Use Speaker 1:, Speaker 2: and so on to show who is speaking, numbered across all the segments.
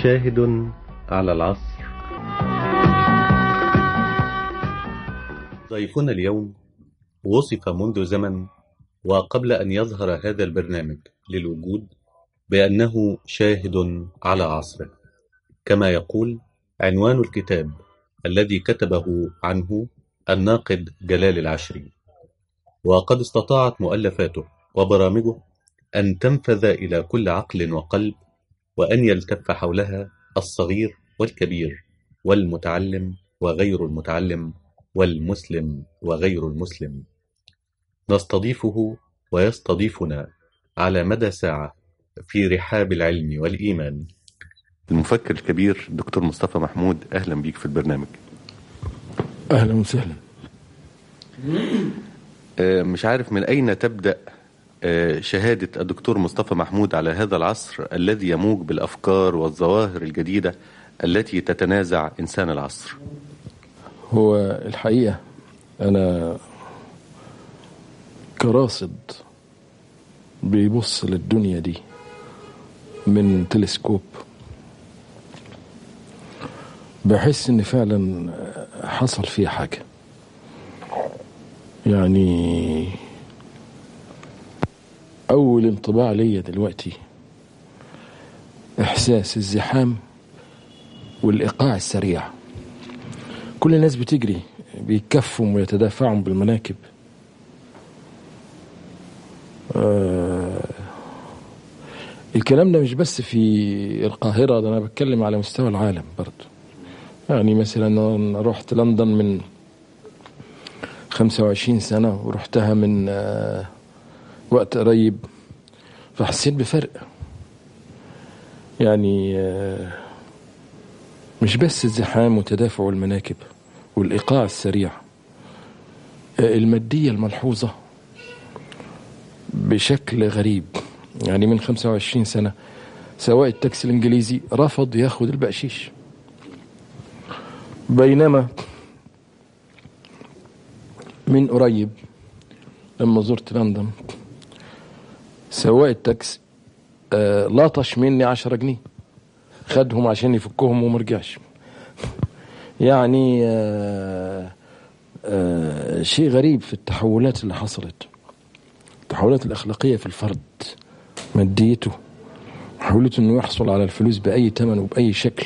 Speaker 1: شاهد على العصر ضيفنا اليوم وصف منذ زمن وقبل أن يظهر هذا البرنامج للوجود بأنه شاهد على عصره كما يقول عنوان الكتاب الذي كتبه عنه الناقد جلال العشري وقد استطاعت مؤلفاته وبرامجه أن تنفذ إلى كل عقل وقلب وأن يلتف حولها الصغير والكبير والمتعلم وغير المتعلم والمسلم وغير المسلم نستضيفه ويستضيفنا على مدى ساعة في رحاب العلم والإيمان المفكر الكبير دكتور مصطفى محمود أهلا بيك في البرنامج
Speaker 2: اهلا وسهلا
Speaker 1: آه، مش عارف من أين تبدأ آه، شهادة الدكتور مصطفى محمود على هذا العصر الذي يموج بالأفكار والظواهر الجديدة التي تتنازع إنسان العصر
Speaker 2: هو الحقيقه انا كراصد بيبص للدنيا دي من تلسكوب بحس ان فعلا حصل فيه حاجه يعني اول انطباع ليا دلوقتي احساس الزحام والايقاع السريع كل الناس بتجري بيكفوا ويتدافعوا بالمناكب آه الكلام ده مش بس في القاهرة ده أنا بتكلم على مستوى العالم برضو يعني مثلا أنا رحت لندن من 25 سنة ورحتها من آه وقت قريب فحسيت بفرق يعني آه مش بس الزحام وتدافع المناكب والإيقاع السريع آه المادية الملحوظة بشكل غريب يعني من 25 سنة سواق التاكسي الإنجليزي رفض ياخد البقشيش بينما من قريب لما زرت لندن سواق التاكسي آه لطش مني عشرة جنيه خدهم عشان يفكهم ومرجعش يعني آه آه شيء غريب في التحولات اللي حصلت التحولات الأخلاقية في الفرد ماديته محاولته انه يحصل على الفلوس بأي ثمن وبأي شكل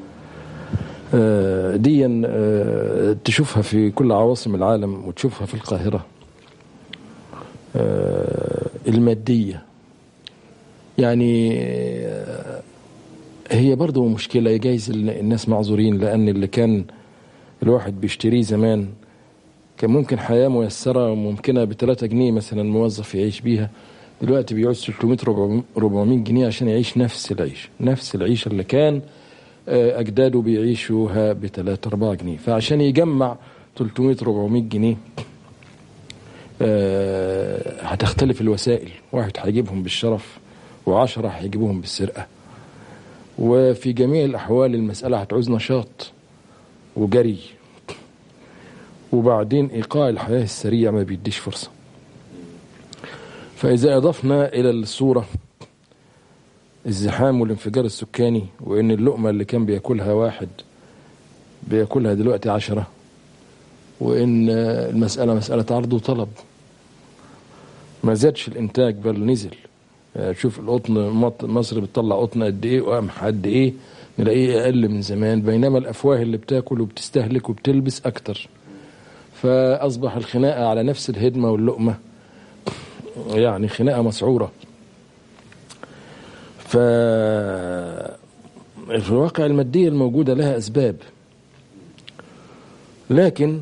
Speaker 2: آه ديا آه تشوفها في كل عواصم العالم وتشوفها في القاهرة آه المادية يعني هي برضه مشكلة جايز الناس معذورين لأن اللي كان الواحد بيشتريه زمان كان ممكن حياة ميسرة وممكنة ب 3 جنيه مثلا موظف يعيش بيها دلوقتي بيعوز 300 400 جنيه عشان يعيش نفس العيش نفس العيشة اللي كان أجداده بيعيشوها ب 3 4 جنيه فعشان يجمع 300 400 جنيه هتختلف الوسائل واحد هيجيبهم بالشرف وعشرة هيجيبوهم بالسرقة وفي جميع الأحوال المسألة هتعوز نشاط وجري وبعدين إيقاع الحياة السريع ما بيديش فرصة فإذا أضفنا إلى الصورة الزحام والانفجار السكاني وإن اللقمة اللي كان بياكلها واحد بياكلها دلوقتي عشرة وإن المسألة مسألة عرض وطلب ما زادش الإنتاج بل نزل يعني شوف القطن مصر بتطلع قطن قد إيه وقمح قد إيه نلاقيه أقل من زمان بينما الأفواه اللي بتاكل وبتستهلك وبتلبس أكتر فأصبح الخناقة على نفس الهدمة واللقمة يعني خناقة مسعورة ف في الواقع المادية الموجودة لها أسباب لكن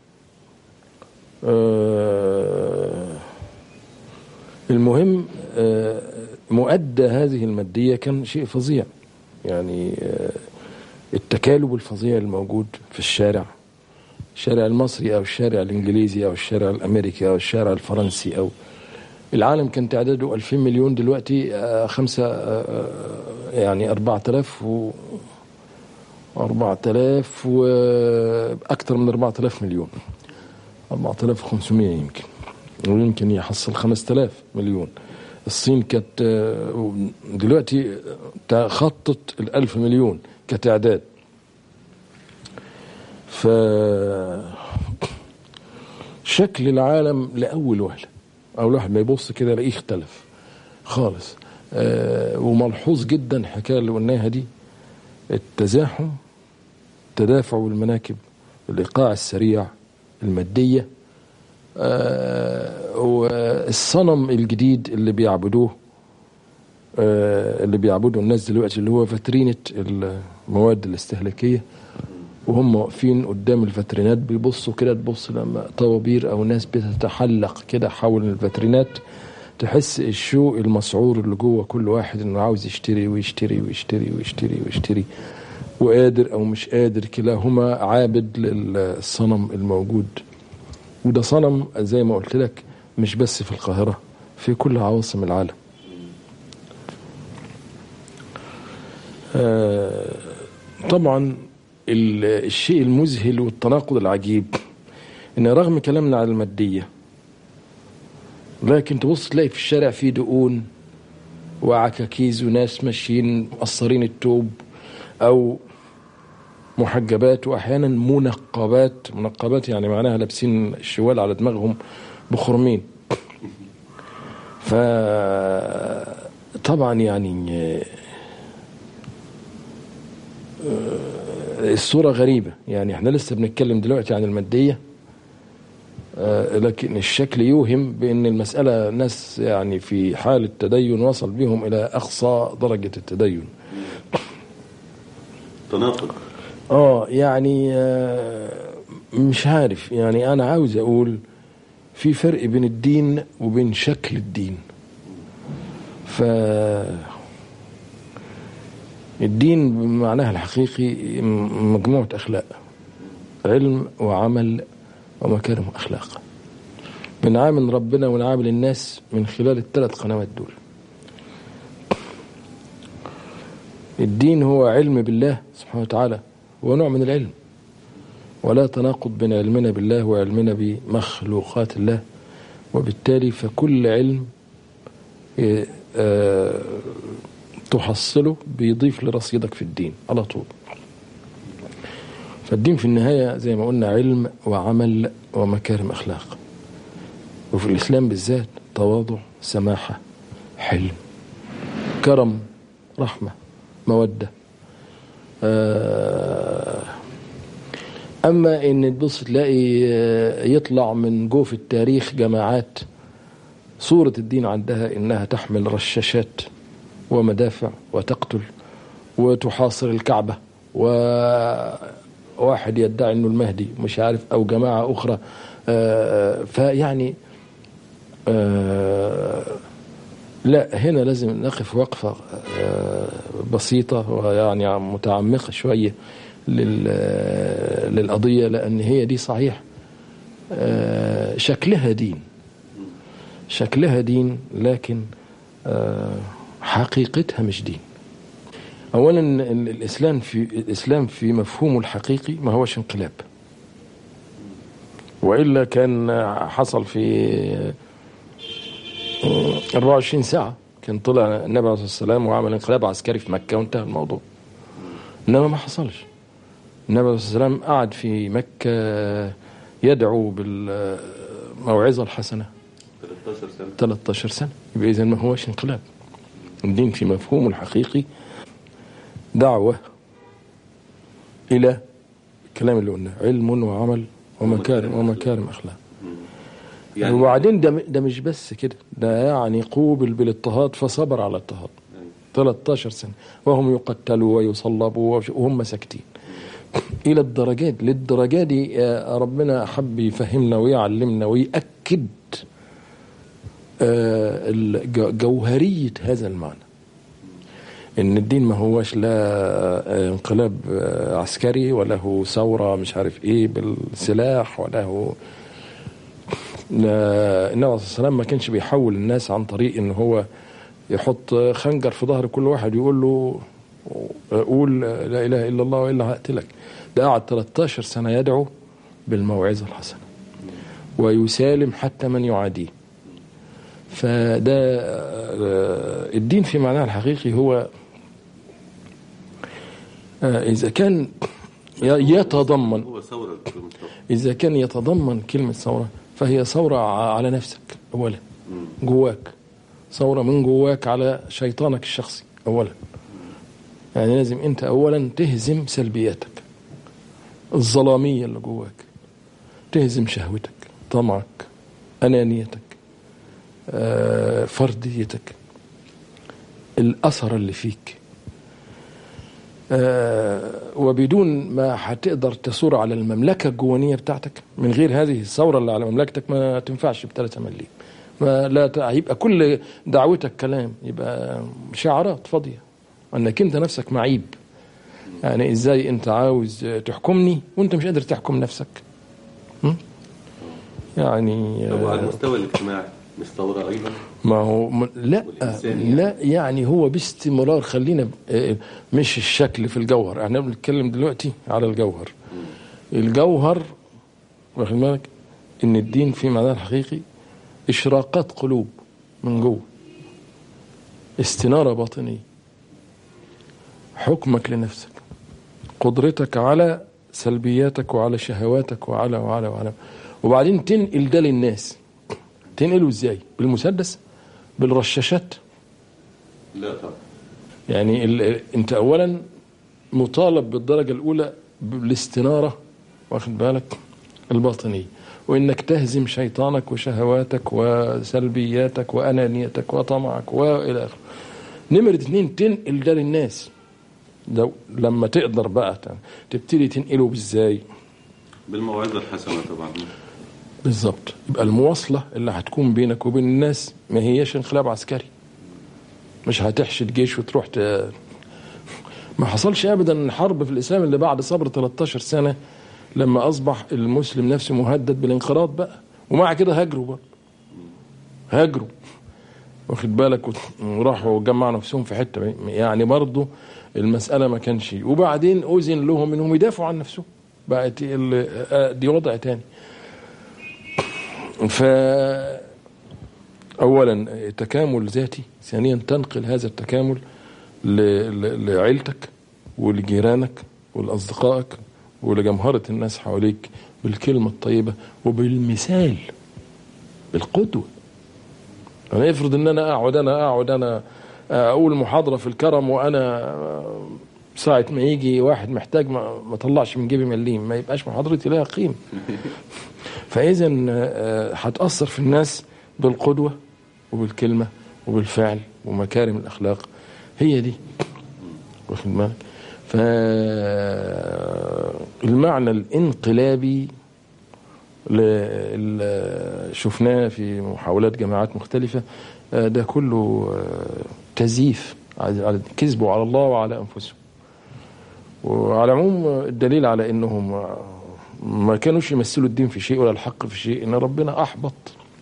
Speaker 2: آه المهم آه مؤدى هذه المادية كان شيء فظيع يعني آه التكالب الفظيع الموجود في الشارع الشارع المصري او الشارع الانجليزي او الشارع الامريكي او الشارع الفرنسي او العالم كان تعداده 2000 مليون دلوقتي آه خمسة آه يعني 4000 و 4000 واكثر من 4000 مليون 4500 يمكن ويمكن يحصل 5000 مليون الصين كانت آه، دلوقتي تخطط الألف مليون كتعداد ف شكل العالم لأول وهلة أول واحد ما يبص كده يلاقيه اختلف خالص آه وملحوظ جدا الحكاية اللي قلناها دي التزاحم تدافع المناكب الإيقاع السريع المادية آه والصنم الجديد اللي بيعبدوه آه اللي بيعبدوا الناس دلوقتي اللي هو فترينة المواد الاستهلاكية وهم واقفين قدام الفترينات بيبصوا كده تبص لما طوابير او ناس بتتحلق كده حول الفترينات تحس الشوق المسعور اللي جوه كل واحد انه عاوز يشتري ويشتري ويشتري ويشتري ويشتري وقادر او مش قادر كلاهما عابد للصنم الموجود وده صنم زي ما قلت لك مش بس في القاهرة في كل عواصم العالم آه طبعا الشيء المذهل والتناقض العجيب ان رغم كلامنا على الماديه لكن تبص تلاقي في الشارع في دقون وعكاكيز وناس ماشيين مقصرين التوب او محجبات واحيانا منقبات منقبات يعني معناها لابسين الشوال على دماغهم بخرمين ف طبعا يعني الصورة غريبة يعني احنا لسه بنتكلم دلوقتي عن المادية آه لكن الشكل يوهم بأن المسألة ناس يعني في حالة تدين وصل بهم إلى أقصى درجة التدين
Speaker 1: تناقض
Speaker 2: اه يعني آه مش عارف يعني أنا عاوز أقول في فرق بين الدين وبين شكل الدين ف الدين بمعناها الحقيقي مجموعة أخلاق علم وعمل ومكارم أخلاق بنعامل ربنا ونعامل الناس من خلال الثلاث قنوات دول الدين هو علم بالله سبحانه وتعالى هو نوع من العلم ولا تناقض بين علمنا بالله وعلمنا بمخلوقات الله وبالتالي فكل علم تحصله بيضيف لرصيدك في الدين على طول فالدين في النهاية زي ما قلنا علم وعمل ومكارم أخلاق وفي الإسلام بالذات تواضع سماحة حلم كرم رحمة مودة أما إن تبص تلاقي يطلع من جوف التاريخ جماعات صورة الدين عندها إنها تحمل رشاشات ومدافع وتقتل وتحاصر الكعبة وواحد يدعي انه المهدي مش عارف او جماعة اخرى فيعني لا هنا لازم نقف وقفة بسيطة ويعني متعمقة شوية للقضية لأن هي دي صحيح شكلها دين شكلها دين لكن حقيقتها مش دين اولا الاسلام في الاسلام في مفهومه الحقيقي ما هوش انقلاب والا كان حصل في 24 ساعه كان طلع النبي عليه الصلاه والسلام وعمل انقلاب عسكري في مكه وانتهى الموضوع انما ما حصلش النبي عليه الصلاه والسلام قعد في مكه يدعو بالموعظه الحسنه
Speaker 1: 13 سنه
Speaker 2: 13 سنه يبقى اذا ما هوش انقلاب الدين في مفهومه الحقيقي دعوة إلى الكلام اللي قلناه علم وعمل ومكارم ومكارم أخلاق يعني وبعدين ده ده مش بس كده ده يعني قوبل بالاضطهاد فصبر على الاضطهاد 13 سنة وهم يقتلوا ويصلبوا وهم ساكتين إلى الدرجات للدرجة دي ربنا حب يفهمنا ويعلمنا ويأكد جوهرية هذا المعنى ان الدين ما هوش لا انقلاب عسكري ولا هو ثوره مش عارف ايه بالسلاح ولا هو النبي عليه الصلاه والسلام ما كانش بيحول الناس عن طريق ان هو يحط خنجر في ظهر كل واحد يقول له قول لا اله الا الله والا هقتلك ده قعد 13 سنه يدعو بالموعظه الحسنه ويسالم حتى من يعاديه فده آه، الدين في معناه الحقيقي هو آه، إذا كان ي- يتضمن
Speaker 1: هو ثورة دكتور مصطفى
Speaker 2: إذا كان يتضمن كلمة ثورة فهي ثورة ع- على نفسك أولا جواك ثورة من جواك على شيطانك الشخصي أولا يعني لازم أنت أولا تهزم سلبياتك الظلامية اللي جواك تهزم شهوتك طمعك أنانيتك آه، فرديتك الأثر اللي فيك آه، وبدون ما هتقدر تثور على المملكة الجوانية بتاعتك من غير هذه الثورة اللي على مملكتك ما تنفعش بثلاثة مليم ما لا ت- هيبقى كل دعوتك كلام يبقى شعارات فاضية انك انت نفسك معيب يعني ازاي انت عاوز تحكمني وانت مش قادر تحكم نفسك م? يعني
Speaker 1: طب على
Speaker 2: آه،
Speaker 1: المستوى الاجتماعي مش ثورة أيضا
Speaker 2: ما هو م- لا
Speaker 1: والإنسان يعني.
Speaker 2: لا يعني هو باستمرار خلينا ب- آه، مش الشكل في الجوهر احنا بنتكلم دلوقتي على الجوهر الجوهر واخد بالك ان الدين في معناه الحقيقي اشراقات قلوب من جوه استناره باطنيه حكمك لنفسك قدرتك على سلبياتك وعلى شهواتك وعلى وعلى وعلى وبعدين تنقل ده للناس تنقله ازاي بالمسدس بالرشاشات
Speaker 1: لا طبعا
Speaker 2: يعني ال... انت اولا مطالب بالدرجه الاولى بالاستناره واخد بالك الباطنيه وانك تهزم شيطانك وشهواتك وسلبياتك وانانيتك وطمعك والى اخره نمرة اتنين تنقل ده للناس لو لما تقدر بقى ت- تبتدي تنقله بازاي
Speaker 1: بالموعظة الحسنة طبعا
Speaker 2: بالظبط يبقى المواصلة اللي هتكون بينك وبين الناس ما هيش انقلاب عسكري مش هتحشد جيش وتروح ت... ما حصلش ابدا حرب في الاسلام اللي بعد صبر 13 سنه لما اصبح المسلم نفسه مهدد بالانقراض بقى ومع كده هاجروا بقى هاجروا واخد بالك وت- وراحوا جمعوا نفسهم في حته يعني برضه المساله ما كانش وبعدين اذن لهم انهم يدافعوا عن نفسهم بقت ال- آه، دي وضع تاني ف اولا تكامل ذاتي ثانيا تنقل هذا التكامل ل- ل- لعيلتك ولجيرانك ولاصدقائك ولجمهره الناس حواليك بالكلمه الطيبه وبالمثال بالقدوه انا افرض ان انا اقعد انا اقعد انا اقول محاضره في الكرم وانا ساعة ما يجي واحد محتاج ما, ما طلعش من جيبي مليم ما يبقاش محاضرتي لها قيمة فإذا آه، هتأثر في الناس بالقدوة وبالكلمة وبالفعل ومكارم الأخلاق هي دي واخد بالك فالمعنى الانقلابي اللي شفناه في محاولات جماعات مختلفة آه، ده كله آه، تزييف على- على- كذبوا على الله وعلى أنفسهم وعلى العموم الدليل على انهم ما كانوش يمثلوا الدين في شيء ولا الحق في شيء ان ربنا احبط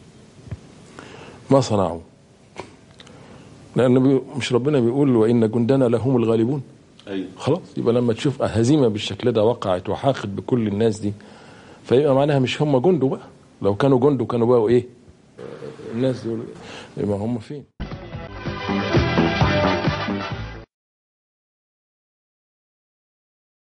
Speaker 2: ما صنعوا لان بي- مش ربنا بيقول وان جندنا لهم الغالبون
Speaker 1: أيوة
Speaker 2: خلاص يبقى لما تشوف هزيمه بالشكل ده وقعت وحاقد بكل الناس دي فيبقى معناها مش هم جندوا بقى لو كانوا جندوا كانوا بقوا ايه الناس دول يبقى هم فين